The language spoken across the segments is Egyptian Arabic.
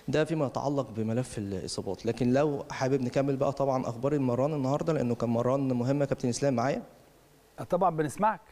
ده فيما يتعلق بملف الاصابات لكن لو حابب نكمل بقى طبعا اخبار المران النهارده لانه كان مران مهمه كابتن اسلام معايا طبعا بنسمعك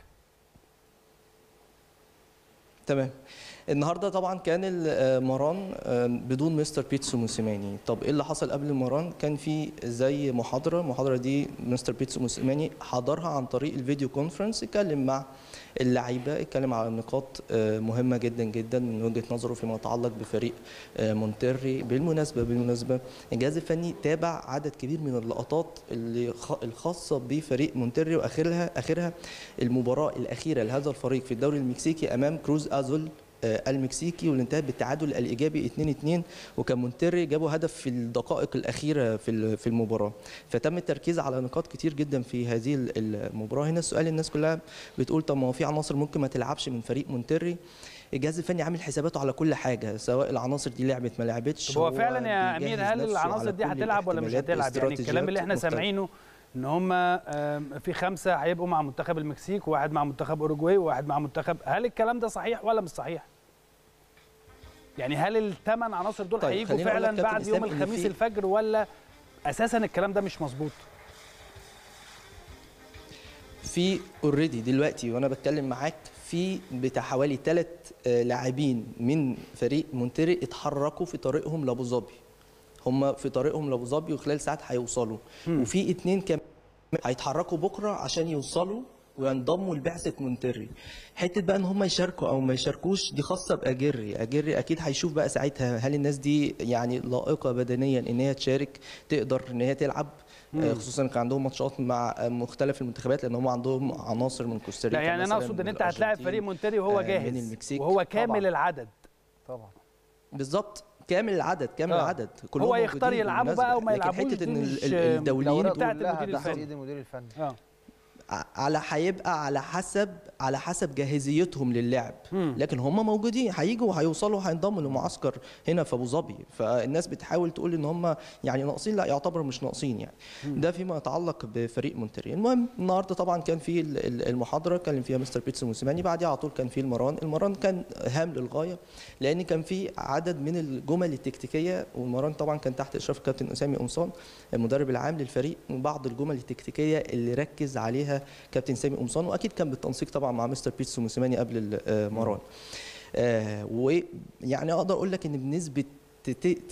تمام النهارده طبعا كان المران بدون مستر بيتسو موسيماني طب ايه اللي حصل قبل المران كان في زي محاضره المحاضره دي مستر بيتسو موسيماني حضرها عن طريق الفيديو كونفرنس اتكلم مع اللعيبه اتكلم على نقاط مهمه جدا جدا من وجهه نظره فيما يتعلق بفريق مونتري بالمناسبه بالمناسبه الجهاز الفني تابع عدد كبير من اللقطات اللي الخاصه بفريق مونتري واخرها اخرها المباراه الاخيره لهذا الفريق في الدوري المكسيكي امام كروز ازول المكسيكي واللي انتهى بالتعادل الايجابي 2-2 وكان مونتري جابوا هدف في الدقائق الاخيره في في المباراه فتم التركيز على نقاط كتير جدا في هذه المباراه هنا السؤال الناس كلها بتقول طب ما هو في عناصر ممكن ما تلعبش من فريق مونتري الجهاز الفني عامل حساباته على كل حاجه سواء العناصر دي لعبت ما لعبتش طب هو فعلا يا امير هل العناصر دي هتلعب ولا مش هتلعب يعني الكلام اللي احنا سامعينه ان هم في خمسه هيبقوا مع منتخب المكسيك وواحد مع منتخب اوروجواي وواحد مع منتخب هل الكلام ده صحيح ولا مش صحيح؟ يعني هل الثمان عناصر دول طيب هيجوا فعلا بعد يوم الخميس الفجر ولا اساسا الكلام ده مش مظبوط؟ في اوريدي دلوقتي وانا بتكلم معاك في بتاع حوالي ثلاث لاعبين من فريق مونتري اتحركوا في طريقهم لابو ظبي هم في طريقهم لابو ظبي وخلال ساعات هيوصلوا وفي اثنين كمان هيتحركوا بكره عشان يوصلوا وينضموا لبعثه مونتري حته بقى ان هم يشاركوا او ما يشاركوش دي خاصه باجري اجري اكيد هيشوف بقى ساعتها هل الناس دي يعني لائقه بدنيا ان هي تشارك تقدر ان هي تلعب مم. خصوصا كان عندهم ماتشات مع مختلف المنتخبات لان هم عندهم عناصر من كوستاريكا لا يعني انا اقصد ان انت هتلاعب فريق مونتري وهو جاهز من المكسيك وهو كامل طبعا. العدد طبعا بالظبط كامل العدد كامل آه. العدد كلهم هو يختار يلعبوا بقى وما يلعبوش حته ان الدوليين بتاعت المدير الفني المدير الفني اه على هيبقى على حسب على حسب جاهزيتهم للعب مم. لكن هم موجودين هيجوا وهيوصلوا هينضموا لمعسكر هنا في ابو ظبي فالناس بتحاول تقول ان هم يعني ناقصين لا يعتبر مش ناقصين يعني مم. ده فيما يتعلق بفريق مونتري المهم النهارده طبعا كان في المحاضره اتكلم فيها مستر بيتسو موسيماني بعديها على طول كان في المران المران كان هام للغايه لان كان في عدد من الجمل التكتيكيه والمران طبعا كان تحت اشراف الكابتن اسامي قمصان المدرب العام للفريق وبعض الجمل التكتيكيه اللي ركز عليها كابتن سامي قمصان واكيد كان بالتنسيق طبعا مع مستر بيتسو موسيماني قبل المران آه ويعني اقدر اقول لك ان بنسبه 90%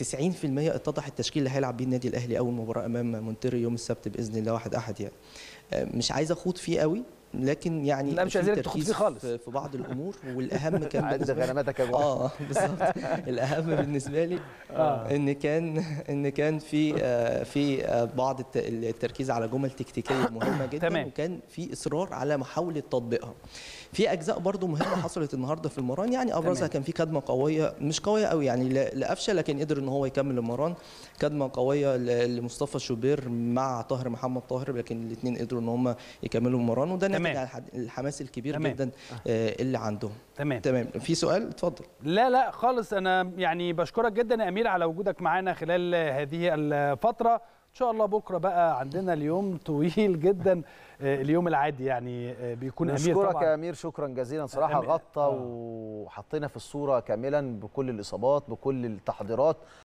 اتضح التشكيل اللي هيلعب بيه النادي الاهلي اول مباراه امام مونتري يوم السبت باذن الله واحد احد يعني آه مش عايز اخوض فيه قوي لكن يعني لا مش عايزينك تخوض فيه خالص في بعض الامور والاهم كان عند غنماتك يا اه بالظبط الاهم بالنسبه لي آه. ان كان ان كان في آه في آه بعض التركيز على جمل تكتيكيه مهمه جدا تمام. وكان في اصرار على محاوله تطبيقها في اجزاء برضو مهمه حصلت النهارده في المران يعني ابرزها كان في كدمه قويه مش قويه قوي يعني لقفشه لكن قدر ان هو يكمل المران كدمه قويه لمصطفى شوبير مع طاهر محمد طاهر لكن الاثنين قدروا ان هم يكملوا المران وده ناتج على الحماس الكبير تمام. جدا آه اللي عندهم تمام تمام في سؤال اتفضل لا لا خالص انا يعني بشكرك جدا يا امير على وجودك معانا خلال هذه الفتره ان شاء الله بكره بقى عندنا اليوم طويل جدا اليوم العادي يعني بيكون امير نشكرك طبعا يا امير شكرا جزيلا صراحه غطى وحطينا في الصوره كاملا بكل الاصابات بكل التحضيرات